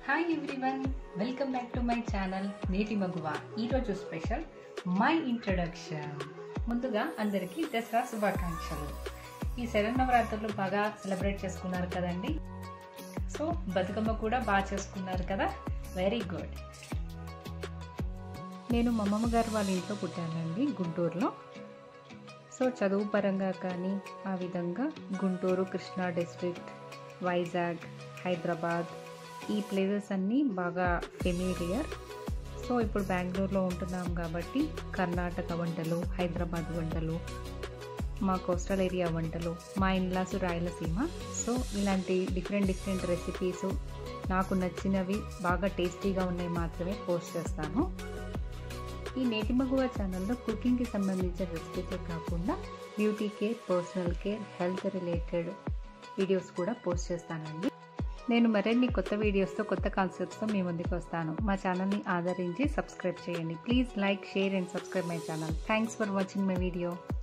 hi everyone welcome back to my channel నేటి మగువ ఈరోజు స్పెషల్ మై ఇంట్రడక్షన్ ముందుగా అందరికీ దసరా శుభాకాంక్షలు ఈ శరన్నవరాత్రులు బాగా సెలబ్రేట్ చేసుకున్నారు కదండి సో బతుకమ్మ కూడా బాగా చేసుకున్నారు కదా వెరీ గుడ్ నేను మా అమ్మమ్మ గారు వాళ్ళ ఇంట్లో పుట్టానండి గుంటూరులో సో చదువు పరంగా కానీ ఆ విధంగా గుంటూరు కృష్ణా డిస్ట్రిక్ట్ వైజాగ్ హైదరాబాద్ ఈ ప్లేసెస్ అన్నీ బాగా ఫెమిలియర్ సో ఇప్పుడు బెంగళూరులో ఉంటున్నాం కాబట్టి కర్ణాటక వంటలు హైదరాబాద్ వంటలు మా కోస్టల్ ఏరియా వంటలు మా ఇన్లాసు రాయలసీమ సో ఇలాంటి డిఫరెంట్ డిఫరెంట్ రెసిపీస్ నాకు నచ్చినవి బాగా టేస్టీగా ఉన్నాయి మాత్రమే పోస్ట్ చేస్తాను ఈ నేటి మగువ ఛానల్లో కుకింగ్కి సంబంధించిన రెసిపీసే కాకుండా beauty care personal care health related videos కూడా పోస్ట్ చేస్తానండి నేను మరిన్ని కొత్త వీడియోస్తో కొత్త కాన్సెప్ట్స్తో మీ ముందుకు వస్తాను మా ఛానల్ని ఆదరించి సబ్స్క్రైబ్ చేయండి please like share and subscribe my channel thanks for watching my video